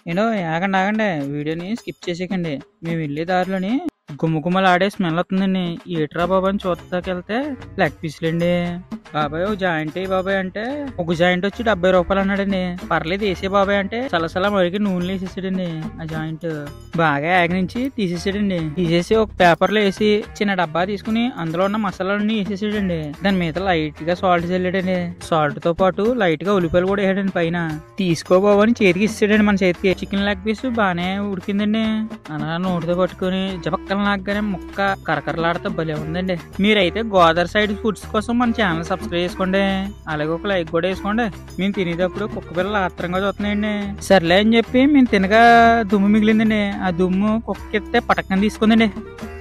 ఏంటో ఆగండి ఆగండి వీడియోని స్కిప్ చేసేయకండి మేము వెళ్ళే దారిలోని గుమ్మగుమ్మలాడే స్మెల్ వస్తుందండి ఏట్రా బాబాయ్ అని చూస్తాకి వెళ్తే లెగ్ పీసులండి బాబాయ్ ఒక జాయింట్ ఏ బాబాయ్ అంటే ఒక జాయింట్ వచ్చి డెబ్బై రూపాయలు అన్నాడండి పర్లేదు వేసే బాబాయ్ అంటే సలసల మరికి నూనెలు వేసేసాడండి ఆ జాయింట్ బాగా ఆగనించి తీసేసాడండి తీసేసి ఒక పేపర్ లో వేసి చిన్న డబ్బా తీసుకుని అందులో ఉన్న మసాలాలన్నీ వేసేసాడండి దాని మీద లైట్ గా సాల్ట్ చల్లాడండి సాల్ట్ తో పాటు లైట్ గా ఉల్లిపాయలు కూడా వేసాడండి పైన తీసుకో బాబు అని చేతికి ఇస్తాడండి మన చేతికి చికెన్ లెగ్ పీస్ బాగానే ఉడికిందండి అలా నోటితో పట్టుకుని జపక్కన లాగానే ముక్క కరకరలాడితే భలే ఉందండి మీరైతే గోదావరి సైడ్ ఫుడ్స్ కోసం మన ఛానల్ సబ్స్క్రైబ్ చేసుకోండి అలాగే ఒక లైక్ కూడా వేసుకోండి మేము తినేటప్పుడు కుక్క పిల్లలు ఆత్రంగా చూస్తున్నాయండి సర్లే అని చెప్పి మేము తినగా దుమ్ము మిగిలిందండి ఆ దుమ్ము కుక్క ఎత్తే పటక్కన తీసుకుందండి